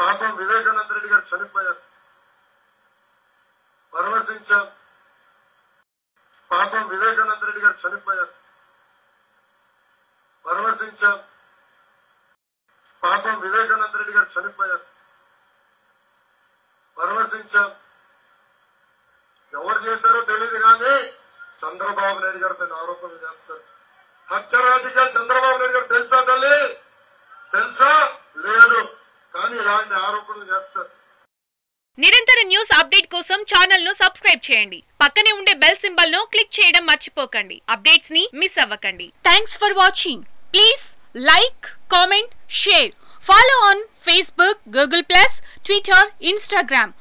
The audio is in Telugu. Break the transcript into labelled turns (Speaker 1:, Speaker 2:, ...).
Speaker 1: పాపం వివేకానంద రెడ్డి గారు చనిపోయారు పరవశించాం పాపం వివేకానంద రెడ్డి గారు చనిపోయారు పరవశించాం పాపం వివేకానంద రెడ్డి గారు చనిపోయారు పరవశించాం ఎవరు చేశారో తెలియదు కానీ చంద్రబాబు నాయుడు గారి పైన ఆరోపణలు చేస్తారు హత్యరాజకీయాలు చంద్రబాబు నాయుడు గారు తెలుసా తల్లి తెలుసా లేదు కానీ ఇలాంటి ఆరోపణలు చేస్తారు
Speaker 2: నిరంతర న్యూస్ అప్డేట్ కోసం ఛానల్ ను సబ్స్క్రైబ్ చేయండి పక్కనే ఉండే బెల్ సింబల్ ను క్లిక్ చేయడం మర్చిపోకండి అప్డేట్స్ ని మిస్ అవ్వకండి thanks for watching please like comment share follow on Facebook Google plus Twitter Instagram